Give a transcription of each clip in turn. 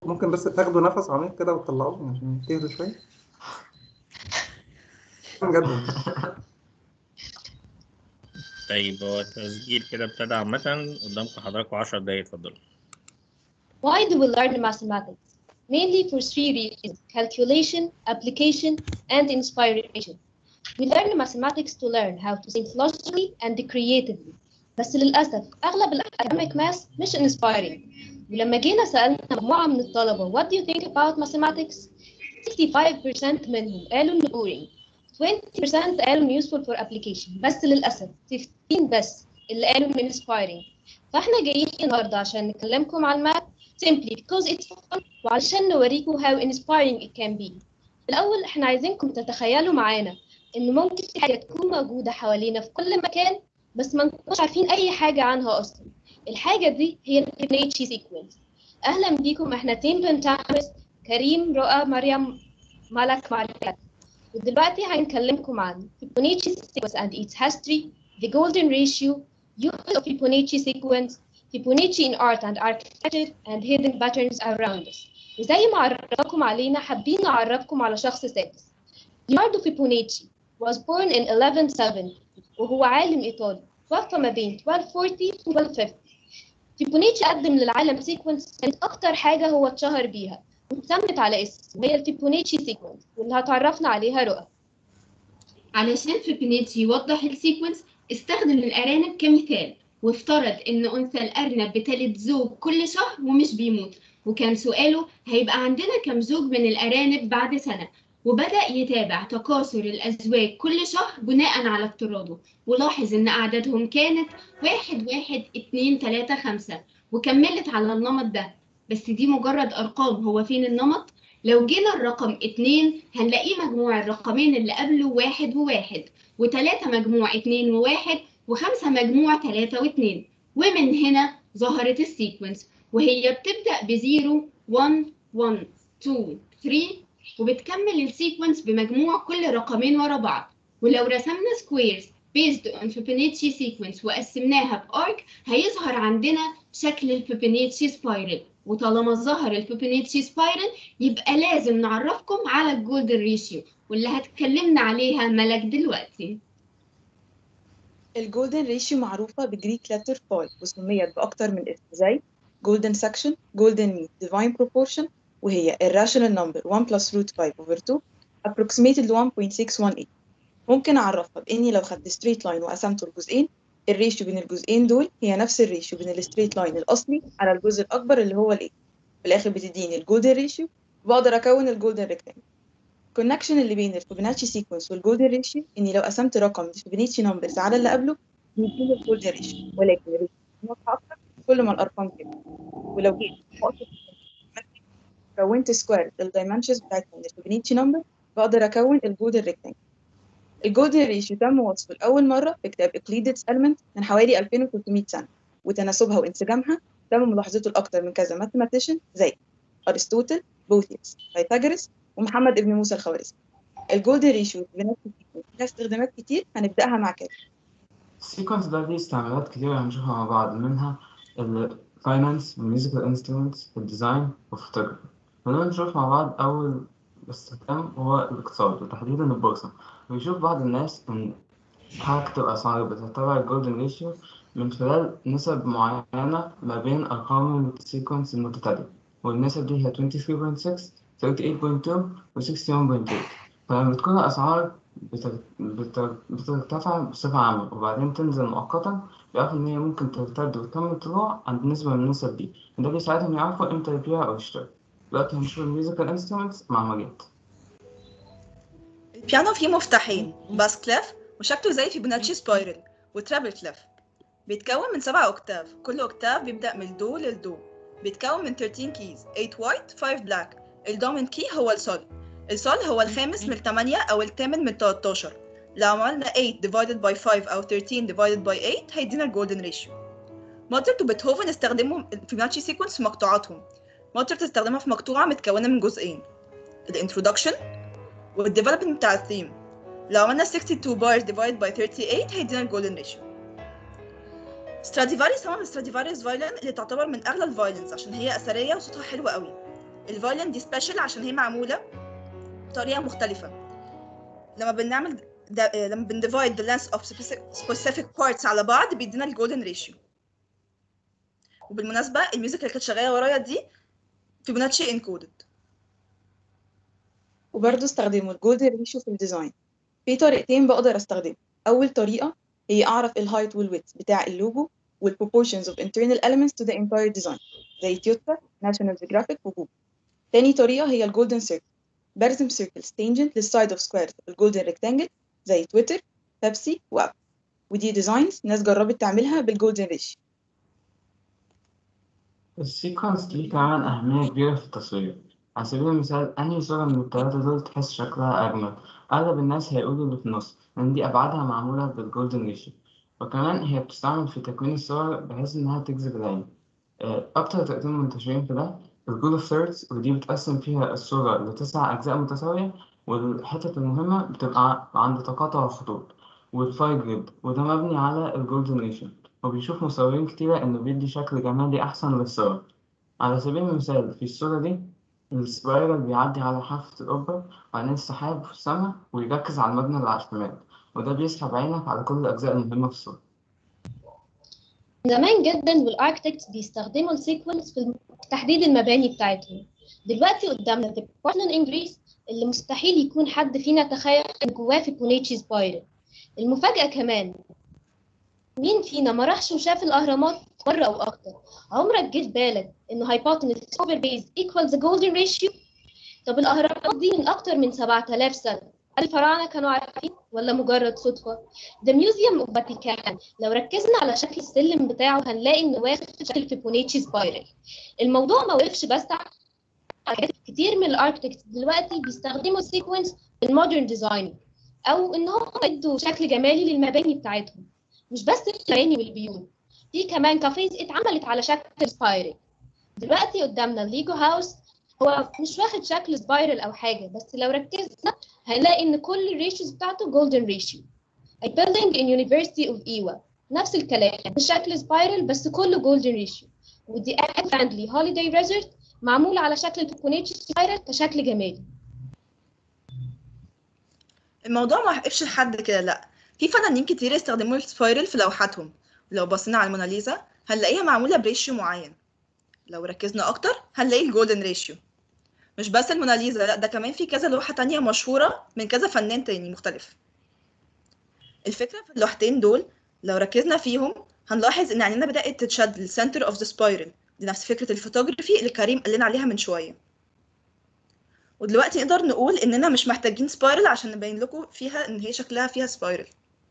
ممكن بس تاخدوا نفس عميق كده وتطلعوه عشان تهدوا شويه بجد طيب هو التسجيل كده ابتدى عامة قدامكم حضراتكم 10 دقايق اتفضلوا Why do we learn mathematics? Mainly for three reasons calculation, application, and inspiration. We learn mathematics to learn how to think logically and creatively. بس للأسف أغلب الأكاديميك ماس مش inspiring. ولما جينا سألنا مجموعة من الطلبة What do you think about mathematics? 65% منهم قالوا إنه boring. 20% قالوا إنه useful for application. بس للأسف 15 بس اللي قالوا إنه inspiring. فإحنا جايين النهاردة عشان نكلمكم عن الماث simply because it's fun وعشان نوريكم how inspiring it can be. الأول إحنا عايزينكم تتخيلوا معانا إن ممكن في حاجة تكون موجودة حوالينا في كل مكان بس ما نكونش عارفين أي حاجة عنها أصلا. الحاجة دي هي الفيبوناتشي سيكونس. أهلا بيكم إحنا تيم بنتعمس كريم رؤى مريم ملك معرفة. ودلوقتي هنكلمكم عن Fibonacci sequence and its history, the golden ratio, use of Fibonacci sequence, Fibonacci in art and architecture, and hidden patterns around us. وزي ما عرفكم علينا حابين نعرفكم على شخص سادس. ليوناردو فيبوناتشي was born in 1170 وهو عالم إيطالي توفى ما بين 1240 و 1250 فيبوناتشي قدم للعالم سيكونس كانت أكتر حاجة هو اتشهر بيها واتسمت على اسم وهي الفيبوناتشي سيكونس واللي هتعرفنا عليها رؤى علشان فيبوناتشي يوضح السيكونس استخدم الأرانب كمثال وافترض إن أنثى الأرنب بتلد زوج كل شهر ومش بيموت وكان سؤاله هيبقى عندنا كم زوج من الأرانب بعد سنة وبدأ يتابع تكاثر الأزواج كل شهر بناء على افتراضه ولاحظ إن أعدادهم كانت واحد واحد اتنين تلاتة خمسة وكملت على النمط ده بس دي مجرد أرقام هو فين النمط؟ لو جينا الرقم اتنين هنلاقيه مجموع الرقمين اللي قبله واحد وواحد وتلاتة مجموع اتنين وواحد وخمسة مجموع تلاتة واتنين ومن هنا ظهرت السيكونس وهي بتبدأ بزيرو 1 1 2 3 وبتكمل السيكونس بمجموع كل رقمين ورا بعض ولو رسمنا سكويرز based on Fibonacci sequence وقسمناها بارك هيظهر عندنا شكل الفيبوناتشي سبايرل وطالما ظهر الفيبوناتشي سبايرل يبقى لازم نعرفكم على الجولدن ريشيو واللي هتكلمنا عليها ملك دلوقتي الجولدن ريشيو معروفة بجريك لتر باي وسميت بأكتر من اسم زي جولدن سكشن جولدن مين ديفاين بروبورشن وهي الراشونال نمبر 1 plus root 5 over 2 approximated ل 1.618 ممكن أعرفها بإني لو خدت ستريت لاين وقسمته لجزئين الريشيو بين الجزئين دول هي نفس الريشيو بين الستريت لاين الأصلي على الجزء الأكبر اللي هو الإيه في الآخر بتديني الجولدن ريشيو وبقدر أكون الجولدن ريكتانجل الكونكشن اللي بين الفيبوناتشي سيكونس والجولدن ريشيو إني لو قسمت رقم الفيبوناتشي نمبرز على اللي قبله بيديني الجولدن ريشيو ولكن الريشيو واضحة أكتر كل ما الأرقام كبرت ولو جيت كونت سكوير الدايمنشنز بتاعتهم الفيبوناتشي نمبر بقدر أكون الجولدن ريكتانجل الجولدن ريشيو تم وصفه لأول مرة في كتاب إقليدس ألمنت من حوالي 2300 سنة وتناسبها وانسجامها تم ملاحظته لأكتر من كذا ماثيماتيشن زي أرسطوطل بوثيوس بايثاغورس ومحمد ابن موسى الخوارزمي الجولدن ريشيو لها استخدامات كتير هنبدأها مع كده السيكونس ده ليه استعمالات كتير هنشوفها مع بعض منها الفاينانس والميوزيكال انسترومنتس والديزاين والفوتوغرافي خلينا نشوف مع بعض أول استخدام هو الاقتصاد وتحديدا البورصة ويشوف بعض الناس إن حركة الأسعار بتتبع الجولدن ريشيو من خلال نسب معينة ما بين أرقام السيكونس المتتالية والنسب دي هي 23.6 38.2 و 61.8 فلما بتكون الأسعار بتر- بتر- بترتفع بصفة عامة وبعدين تنزل مؤقتا بيعرفوا إن هي ممكن ترتد وتكمل طلوع عند نسبة من النسب دي وده بيساعدهم يعرفوا إمتى يبيعوا أو يشتروا دلوقتي هنشوف الميوزيكال انسترومنتس مع مجد البيانو فيه مفتاحين باس كليف وشكله زي فيبوناتشي سبايرل وترابل كليف بيتكون من سبعة أوكتاف كل أوكتاف بيبدأ من الدو للدو بيتكون من 13 كيز 8 وايت 5 بلاك الدومين كي هو السول السول هو الخامس من الثمانية أو الثامن من 13 لو عملنا 8 divided by 5 أو 13 divided by 8 هيدينا الجولدن ريشيو موترت وبيتهوفن استخدموا الفيبوناتشي سيكونس في مقطوعاتهم موترت استخدمها في مقطوعة متكونة من جزئين الانترودكشن والديفلوبمنت بتاع الثيم لو عملنا 62 bars divided by 38 هيدينا الجولدن ريشيو ستراديفاري سواء ستراديفاريوس فايلن اللي تعتبر من اغلى الفايلنز عشان هي اثريه وصوتها حلو قوي الفايلن دي سبيشال عشان هي معموله بطريقه مختلفه لما بنعمل ده لما بنديفايد the length of specific, specific parts على بعض بيدينا الجولدن ريشيو وبالمناسبه الميوزك اللي كانت شغاله ورايا دي فيبوناتشي انكودد وبرضه استخدموا الجولدن ريشيو في الديزاين في طريقتين بقدر استخدمه اول طريقه هي اعرف الهايت والويت بتاع اللوجو والproportions of internal elements to the entire design زي تويوتا ناشونال جيوغرافيك وجوجل تاني طريقه هي الجولدن سيركل برسم سيركلز تانجنت للسايد اوف سكوير الجولدن ريكتانجل زي تويتر بيبسي وابل ودي ديزاينز ناس جربت تعملها بالجولدن ريشيو السيكونس دي كمان أهمية كبيرة في التصوير على سبيل المثال أنهي صورة من التلاتة دول تحس شكلها أجمل أغلب الناس هيقولوا اللي في النص لأن دي أبعادها معمولة بالجولدن ريشيو وكمان هي بتستعمل في تكوين الصور بحيث إنها تجذب العين آه، أكتر طريقتين منتشرين في ده الجول اوف ثيردز ودي بتقسم فيها الصورة لتسع أجزاء متساوية والحتت المهمة بتبقى عند تقاطع الخطوط والفاي جريد وده مبني على الجولدن ريشيو وبيشوف مصورين كتيرة إنه بيدي شكل جمالي أحسن للصور على سبيل المثال في الصورة دي السبايرال بيعدي على حافة القبة وبعدين السحاب في السماء ويركز على المبنى اللي على الشمال وده بيسحب عينك على كل الأجزاء المهمة في الصورة زمان جدا والاركتكتس بيستخدموا السيكونس في تحديد المباني بتاعتهم دلوقتي قدامنا في بورتلاند انجليز اللي مستحيل يكون حد فينا تخيل ان جواه في بونيتشي سبايرل المفاجأة كمان مين فينا ما راحش وشاف الأهرامات مرة أو أكتر عمرك جه في بالك إنه hypotenuse over base equals the golden ratio طب الأهرامات دي من أكتر من 7000 سنة هل الفراعنة كانوا عارفين ولا مجرد صدفة؟ ده ميوزيوم اوف فاتيكان لو ركزنا على شكل السلم بتاعه هنلاقي إنه واخد شكل فيبوناتشي سبايرل الموضوع ما وقفش بس على حاجات كتير من الاركتكتس دلوقتي بيستخدموا السيكونس المودرن ديزاين أو إن هم يدوا شكل جمالي للمباني بتاعتهم مش بس المباني والبيوت في كمان كافيز اتعملت على شكل سبايرل دلوقتي قدامنا الليجو هاوس هو مش واخد شكل سبايرل او حاجه بس لو ركزنا هنلاقي ان كل الريشيوز بتاعته جولدن ريشيو A building in University of Iowa نفس الكلام مش شكل سبايرل بس كله جولدن ريشيو ودي اكل فريندلي هوليداي ريزورت معموله على شكل الفيبوناتشي سبايرل كشكل جمالي الموضوع ما وقفش لحد كده لا في فنانين كتير استخدموا السبايرل في لوحاتهم لو بصينا على الموناليزا هنلاقيها معمولة بريشيو معين لو ركزنا أكتر هنلاقي الجولدن ريشيو مش بس الموناليزا لا ده كمان في كذا لوحة تانية مشهورة من كذا فنان تاني مختلف الفكرة في اللوحتين دول لو ركزنا فيهم هنلاحظ إن عينينا بدأت تتشد للسنتر اوف ذا سبايرل دي نفس فكرة الفوتوغرافي اللي كريم قال لنا عليها من شوية ودلوقتي نقدر نقول إننا مش محتاجين سبايرل عشان نبين لكم فيها إن هي شكلها فيها سبايرل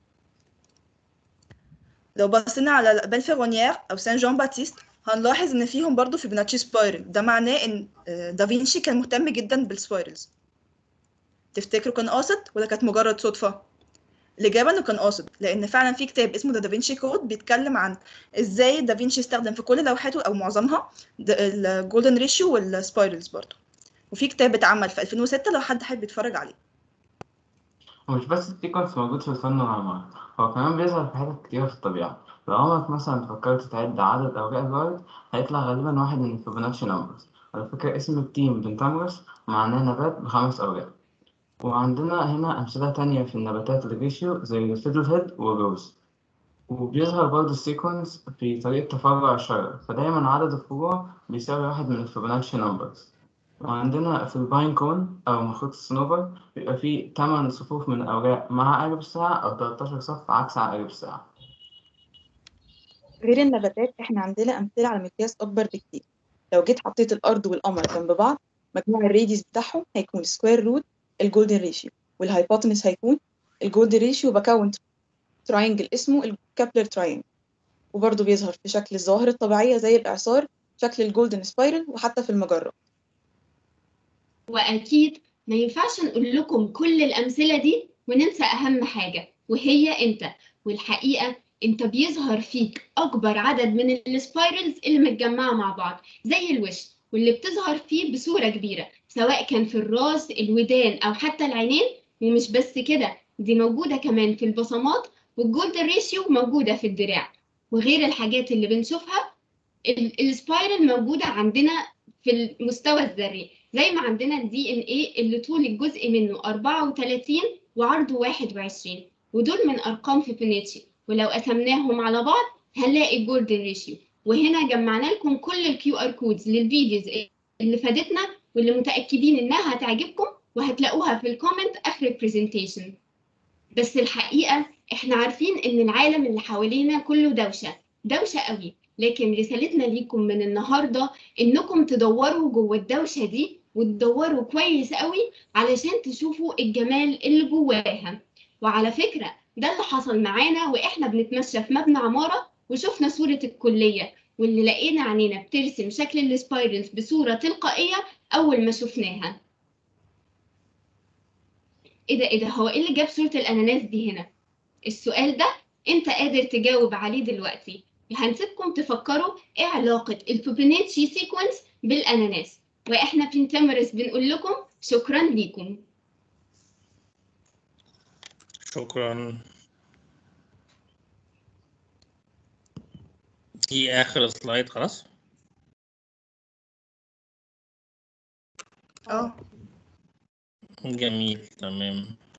لو بصينا على بلفيرونيير او سان جون باتيست هنلاحظ ان فيهم برضو فيبوناتشي سبايرل ده معناه ان دافينشي كان مهتم جدا بالسبايرلز تفتكروا كان قاصد ولا كانت مجرد صدفة الإجابة إنه كان قاصد لأن فعلا في كتاب اسمه ذا دافينشي كود بيتكلم عن إزاي دافينشي استخدم في كل لوحاته أو معظمها الجولدن ريشيو والسبايرلز برضو وفي كتاب اتعمل في 2006 لو حد حابب يتفرج عليه ومش بس السيكونس موجود في الفن والعمارة هو كمان بيظهر في حتت كتيرة في الطبيعة لو عمرك مثلا فكرت تعد عدد أوراق الورد هيطلع غالبا واحد من الفيبوناتشي نمبرز على فكرة اسم التيم بنتامرس معناه نبات بخمس أوراق وعندنا هنا أمثلة تانية في النباتات الريشيو زي الفيدل هيد والروز وبيظهر برضه السيكونس في طريقة تفرع الشجر فدايما عدد الفروع بيساوي واحد من الفيبوناتشي نمبرز وعندنا في الباين كون أو مخروط الصنوبر بيبقى فيه 8 صفوف من الأوراق مع عقرب الساعة أو 13 صف عكس عقرب الساعة غير النباتات احنا عندنا أمثلة على مقياس أكبر بكتير لو جيت حطيت الأرض والقمر جنب بعض مجموع الراديوس بتاعهم هيكون سكوير روت الجولدن ريشيو والهايبوتنس هيكون الجولدن ريشيو بكون تراينجل اسمه الكابلر تراينجل وبرضه بيظهر في شكل الظواهر الطبيعية زي الإعصار شكل الجولدن سبايرل وحتى في المجرات واكيد ما ينفعش نقول لكم كل الامثله دي وننسى اهم حاجه وهي انت والحقيقه انت بيظهر فيك اكبر عدد من السبايرلز اللي متجمعه مع بعض زي الوش واللي بتظهر فيه بصوره كبيره سواء كان في الراس الودان او حتى العينين ومش بس كده دي موجوده كمان في البصمات والجولدن ريشيو موجوده في الدراع وغير الحاجات اللي بنشوفها ال- السبايرل موجوده عندنا في المستوى الذري زي ما عندنا الدي ان ايه اللي طول الجزء منه 34 وعرضه 21 ودول من ارقام فيبوناتشي ولو قسمناهم على بعض هنلاقي الجولدن ريشيو وهنا جمعنا لكم كل الكيو ار كودز للفيديوز اللي فادتنا واللي متاكدين انها هتعجبكم وهتلاقوها في الكومنت اخر البرزنتيشن بس الحقيقه احنا عارفين ان العالم اللي حوالينا كله دوشه دوشه قوي لكن رسالتنا ليكم من النهارده انكم تدوروا جوه الدوشه دي وتدوروا كويس قوي علشان تشوفوا الجمال اللي جواها وعلى فكره ده اللي حصل معانا واحنا بنتمشى في مبنى عماره وشفنا صوره الكليه واللي لقينا عينينا بترسم شكل السبايرلز بصوره تلقائيه اول ما شفناها ايه ده ايه ده هو ايه اللي جاب صوره الاناناس دي هنا السؤال ده انت قادر تجاوب عليه دلوقتي هنسيبكم تفكروا ايه علاقة الفوبينيتشي سيكونس بالاناناس واحنا في انتمرس بنقول لكم شكرا ليكم شكرا دي آخر سلايد خلاص اه جميل تمام